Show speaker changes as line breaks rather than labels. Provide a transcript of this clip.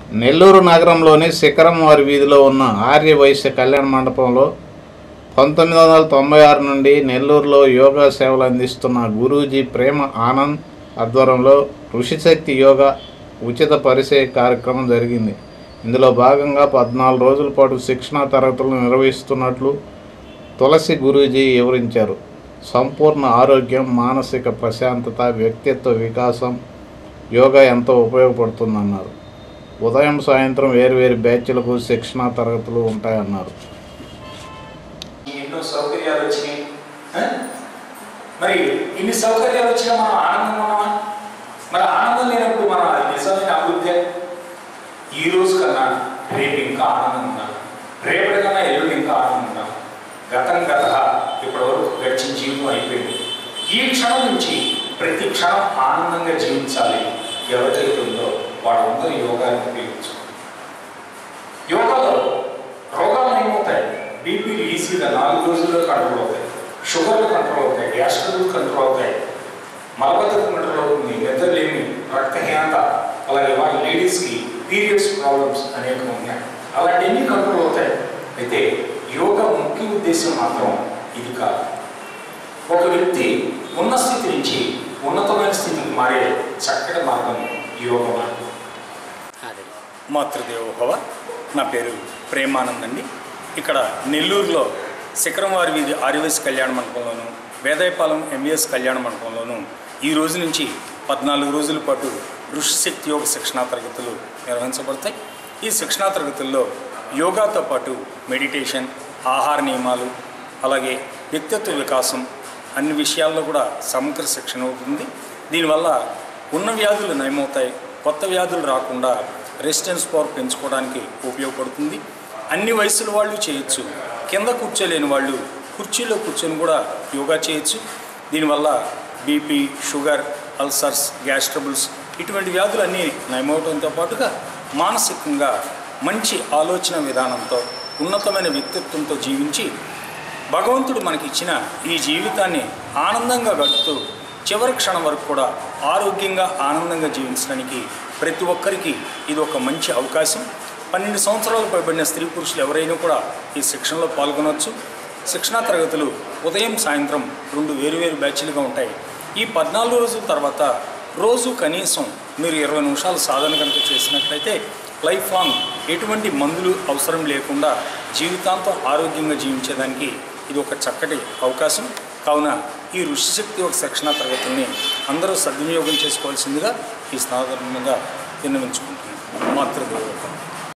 నెల్లూరు నగరంలోని శిఖరం వారి వీధిలో ఉన్న ఆర్య వైశ్య కళ్యాణ మండపంలో పంతొమ్మిది వందల తొంభై ఆరు నుండి నెల్లూరులో యోగా సేవలు అందిస్తున్న గురూజీ ప్రేమ ఆనంద్ ఆధ్వర్యంలో ఋషిశక్తి యోగా ఉచిత పరిచయ కార్యక్రమం జరిగింది ఇందులో భాగంగా పద్నాలుగు రోజుల పాటు శిక్షణా తరగతులు నిర్వహిస్తున్నట్లు తులసి గురూజీ వివరించారు సంపూర్ణ ఆరోగ్యం మానసిక ప్రశాంతత వ్యక్తిత్వ వికాసం యోగా ఎంతో ఉపయోగపడుతుందన్నారు ఉదయం సాయంత్రం వేరువేరు బ్యాచ్లకు శిక్షణా తరగతులు ఉంటాయన్నారు
ఎన్నో సౌకర్యాలు వచ్చినాయి ఆ? మరి ఇన్ని సౌకర్యాలు వచ్చినా మనం ఆనందంగా ఉన్నామా మరి ఆనందం లేనప్పుడు మన నిజమైన అభివృద్ధి ఈ రోజు కన్నా రేపు ఇంకా ఆనందం ఉన్నాం రేపటి కన్నా ఎల్లుండి ఇంకా ఆనందం ఉన్నాం గతం గత ఇప్పటి వరకు గడిచిన జీవితం అయిపోయింది ఈ క్షణం నుంచి ప్రతి క్షణం ఆనందంగా జీవించాలి ఎవరికైతే ఉందో వాళ్ళందరూ యోగాన్ని ఉపయోగించుకోవాలి యోగాలో రోగాలు ఏమవుతాయి బీపీలు ఈజీగా నాలుగు రోజుల్లో కంట్రోల్ అవుతాయి షుగర్లు కంట్రోల్ అవుతాయి గ్యాస్ ట్రబుల్ కంట్రోల్ అవుతాయి మలబద్ధకం కంట్రోల్ అవుతుంది నిద్రలేమి రక్తహీనత అలాగే వాళ్ళ లేడీస్కి పీరియడ్స్ ప్రాబ్లమ్స్ అనేక ఉన్నాయి అలాంటివన్నీ కంట్రోల్ అవుతాయి అయితే యోగా ముఖ్య ఉద్దేశం మాత్రం ఇది కాదు ఒక వ్యక్తి ఉన్న స్థితి నుంచి ఉన్నతమైన స్థితికి మారే చక్కటి మార్గం యోగ మార్గం మాతృదేవోభవ నా పేరు ప్రేమానంద్ అండి ఇక్కడ నెల్లూరులో శిఖరం వారి వీధి ఆర్యవైస్ కళ్యాణ మండపంలోను వేదాయపాలెం ఎంవిఎస్ కళ్యాణ మండపంలోను ఈ రోజు నుంచి పద్నాలుగు రోజుల పాటు ఋషిశక్తి యోగ శిక్షణా తరగతులు నిర్వహించబడతాయి ఈ శిక్షణా తరగతుల్లో యోగాతో పాటు మెడిటేషన్ ఆహార నియమాలు అలాగే వ్యక్తిత్వ వికాసం అన్ని విషయాల్లో కూడా సమగ్ర శిక్షణ అవుతుంది దీనివల్ల ఉన్న వ్యాధులు నయమవుతాయి కొత్త వ్యాధులు రాకుండా రెసిస్టెన్స్ పవర్ పెంచుకోవడానికి ఉపయోగపడుతుంది అన్ని వయసుల వాళ్ళు చేయొచ్చు కింద కూర్చోలేని వాళ్ళు కుర్చీలో కూర్చొని కూడా యోగా చేయొచ్చు దీనివల్ల BP sugar ulcers gas troubles ఇటువంటి వ్యాధులు అన్నీ నయమవడంతో పాటుగా మానసికంగా మంచి ఆలోచన విధానంతో ఉన్నతమైన వ్యక్తిత్వంతో జీవించి భగవంతుడు మనకిచ్చిన ఈ జీవితాన్ని ఆనందంగా గడుపుతూ చివరి క్షణం వరకు కూడా ఆరోగ్యంగా ఆనందంగా జీవించడానికి ప్రతి ఒక్కరికి ఇది ఒక మంచి అవకాశం పన్నెండు సంవత్సరాలు పైబడిన స్త్రీ పురుషులు ఎవరైనా కూడా ఈ శిక్షణలో పాల్గొనవచ్చు శిక్షణా తరగతులు ఉదయం సాయంత్రం రెండు వేరువేరు బ్యాచ్లుగా ఉంటాయి ఈ పద్నాలుగు రోజుల తర్వాత రోజు కనీసం మీరు ఇరవై నిమిషాలు సాధన కనుక చేసినట్లయితే లైఫ్ లాంగ్ ఎటువంటి మందులు అవసరం లేకుండా జీవితాంతం ఆరోగ్యంగా జీవించేదానికి ఇది ఒక చక్కటి అవకాశం కావున ఈ ఋషిశక్తి ఒక శిక్షణా తరగతుల్ని అందరూ సద్వినియోగం చేసుకోవాల్సిందిగా ఈ స్నాతకంగా విన్నవించుకుంటున్నాను మాతృదేవత